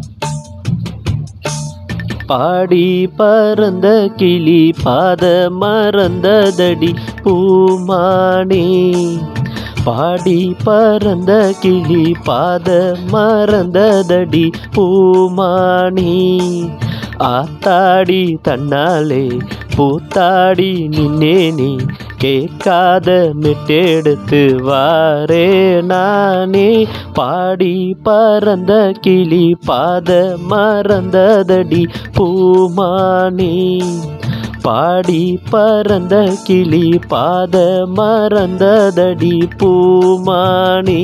பாடி பறந்த கிளி பாத மறந்ததடி பூமானே பாடி பறந்த கிளி பாத மறந்ததடி பூமானே ஆத்தாடி தன்னாலே பூத்தாடி நின்னேனே கேட்காத மெட்டெடுத்து வாரே நானே பாடி பறந்த கிளி பாத மறந்ததடி பூமானே பாடி பறந்த கிளி பாத மறந்ததடி பூமானே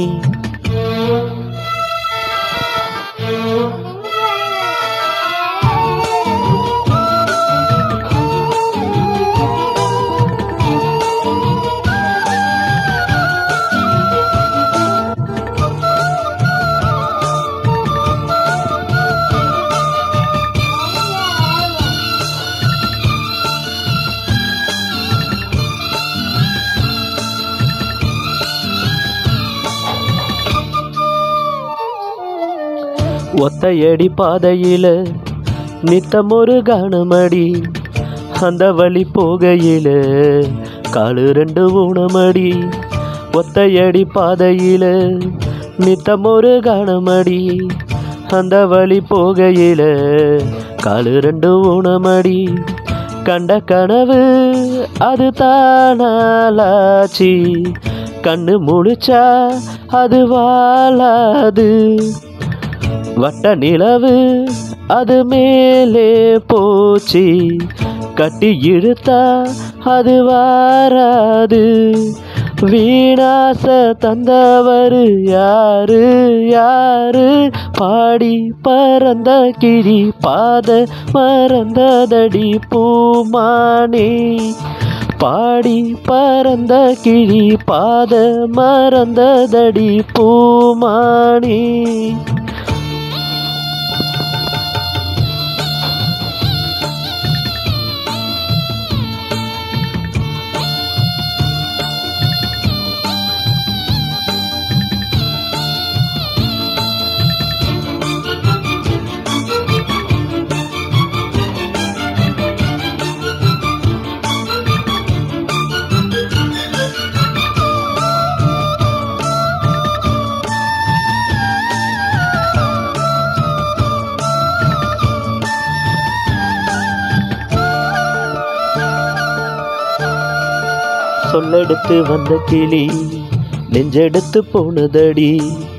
ஒத்தையடி பாதையில நித்தம் ஒரு கானமடி அந்த வழி போகையில காலு ரெண்டு ஊனமடி ஒத்தையடி பாதையில நித்தம் ஒரு கானமடி அந்த வழி போகையில காலு ரெண்டு ஊனமடி கண்ட கனவு அது தானாலாச்சு கண்ணு முழிச்சா அது வாழாது வட்ட நிலவு அது மேலே போச்சு கட்டி இழுத்தா அது வாராது வீணாச தந்தவர் யாரு யாரு பாடி பறந்த கிளி பாத மறந்ததடி பூமானே பாடி பறந்த கிளி பாத மறந்ததடி பூமானே சொல்லெடுத்து வந்த கிளி நெஞ்செடுத்து போனதடி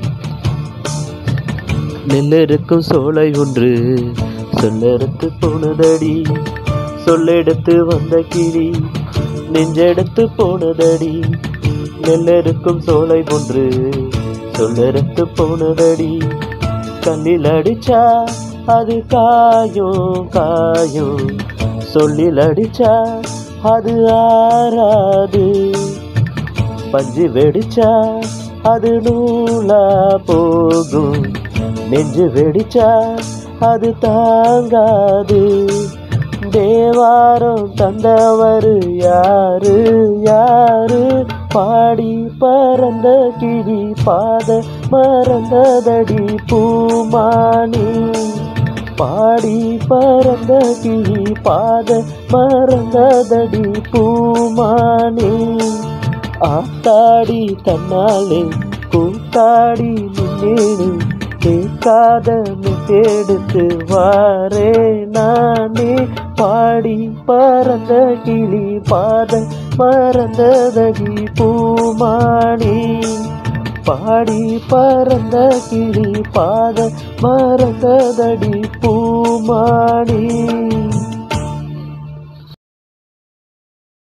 நெல்லெருக்கும் சோலை ஒன்று சொல்லெடுத்து போனதடி சொல்லெடுத்து வந்த கிளி நெஞ்செடுத்து போனதடி நெல்லெருக்கும் சோலை ஒன்று சொல்லெடுத்து போனதடி கல்லில் அடிச்சா அது காயும் காயும் சொல்லில் அடிச்சா அது ஆறாது பஞ்சு வெடிச்சா அது நூலா போகும் நெஞ்சு வெடிச்சா அது தாங்காது தேவாரம் தந்தவர் யாரு யாரு பாடி பறந்த கிளி பாத மறந்ததடி பூமானி பாடி பறந்த கிளி பாத மறந்ததடி பூமானே ஆத்தாடி தன்னாலே கூத்தாடி நின்னேனு கேட்காத தேடுத்து வாரே நானே பாடி பறந்த கிளி பாத மறந்ததடி பூமானே பாடி பறந்த கிளி பாத மறந்ததடி பூமானே